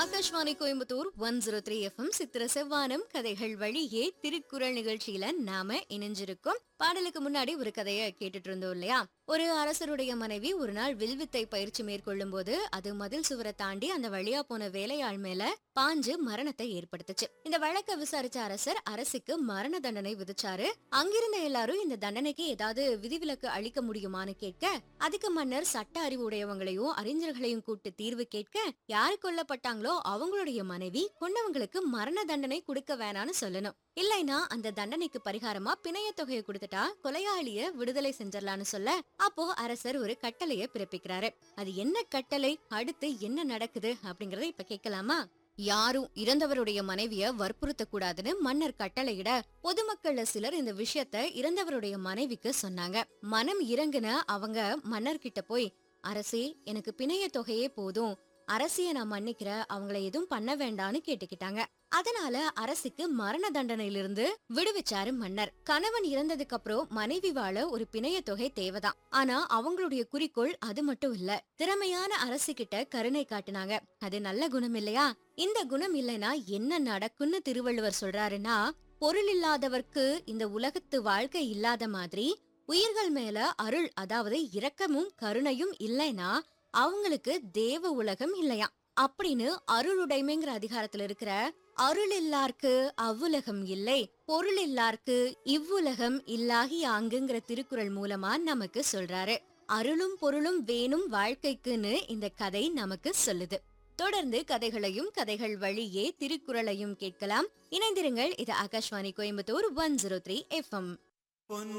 Akashvani Coimbatore one zero three FM சித்திர செவ்வானம் கதைகள் வழியே திருக்குறள் நிகழ்ச்சியில நாம இணைஞ்சிருக்கோம் பாடலுக்கு முன்னாடி ஒரு கதையை கேட்டுட்டு இருந்தோம் இல்லையா ஒரு அரசருடைய மனைவி ஒரு நாள் வில்வித்தை பயிற்சி மேற்கொள்ளும் போது அது மதில் சுவரை தாண்டி அந்த வழியா போன வேலையாள் மேல பாஞ்சு மரணத்தை ஏற்படுத்துச்சு இந்த வழக்க விசாரிச்ச அரசர் அரசிக்கு மரண தண்டனை விதிச்சாரு அங்கிருந்த எல்லாரும் இந்த தண்டனைக்கு ஏதாவது விதிவிலக்கு அளிக்க முடியுமான்னு கேட்க அதுக்கு மன்னர் சட்ட அறிவு உடையவங்களையும் அறிஞர்களையும் கூட்டு தீர்வு கேட்க யாரு கொல்லப்பட்டாங்களோ அவங்களுடைய மனைவி கொண்டவங்களுக்கு மரண தண்டனை கொடுக்க வேணாம்னு சொல்லணும் இல்லைனா அந்த தண்டனைக்கு பரிகாரமா பிணைய தொகையை கொடுத்துட்டா கொலையாளிய விடுதலை செஞ்சிடலாம்னு சொல்ல அப்போ அரசர் ஒரு கட்டளைய பிறப்பிக்கிறாரு அது என்ன கட்டளை அடுத்து என்ன நடக்குது அப்படிங்கறத இப்ப கேட்கலாமா யாரும் இறந்தவருடைய மனைவிய வற்புறுத்த கூடாதுன்னு மன்னர் கட்டளையிட பொதுமக்கள்ல சிலர் இந்த விஷயத்த இறந்தவருடைய மனைவிக்கு சொன்னாங்க மனம் இறங்குன அவங்க மன்னர் கிட்ட போய் அரசே எனக்கு பிணைய தொகையே போதும் அரசிய நான் மன்னிக்கிற அவங்கள எதுவும் பண்ண வேண்டாம்னு கேட்டுக்கிட்டாங்க அதனால அரசுக்கு மரண தண்டனையிலிருந்து விடுவிச்சாரு மன்னர் கணவன் இறந்ததுக்கு அப்புறம் மனைவி வாழ ஒரு பிணைய தொகை தேவைதான் ஆனா அவங்களுடைய குறிக்கோள் அது மட்டும் இல்ல திறமையான அரசு கிட்ட கருணை காட்டுனாங்க அது நல்ல குணம் இல்லையா இந்த குணம் இல்லைன்னா என்ன நடக்கும்னு திருவள்ளுவர் சொல்றாருன்னா பொருள் இல்லாதவர்க்கு இந்த உலகத்து வாழ்க்கை இல்லாத மாதிரி உயிர்கள் மேல அருள் அதாவது இரக்கமும் கருணையும் இல்லைன்னா அவங்களுக்கு தேவ உலகம் இல்லையா அப்படின்னு அருளுடைமைங்கிற அதிகாரத்துல இருக்கிற அருள் இல்லார்க்கு அவ்வுலகம் இல்லை பொருள் இல்லார்க்கு இவ்வுலகம் இல்லாகி ஆங்குங்கிற திருக்குறள் மூலமா நமக்கு சொல்றாரு அருளும் பொருளும் வேணும் வாழ்க்கைக்குன்னு இந்த கதை நமக்கு சொல்லுது தொடர்ந்து கதைகளையும் கதைகள் வழியே திருக்குறளையும் கேட்கலாம் இணைந்திருங்கள் இது Akashvani Coimbatore one zero three FM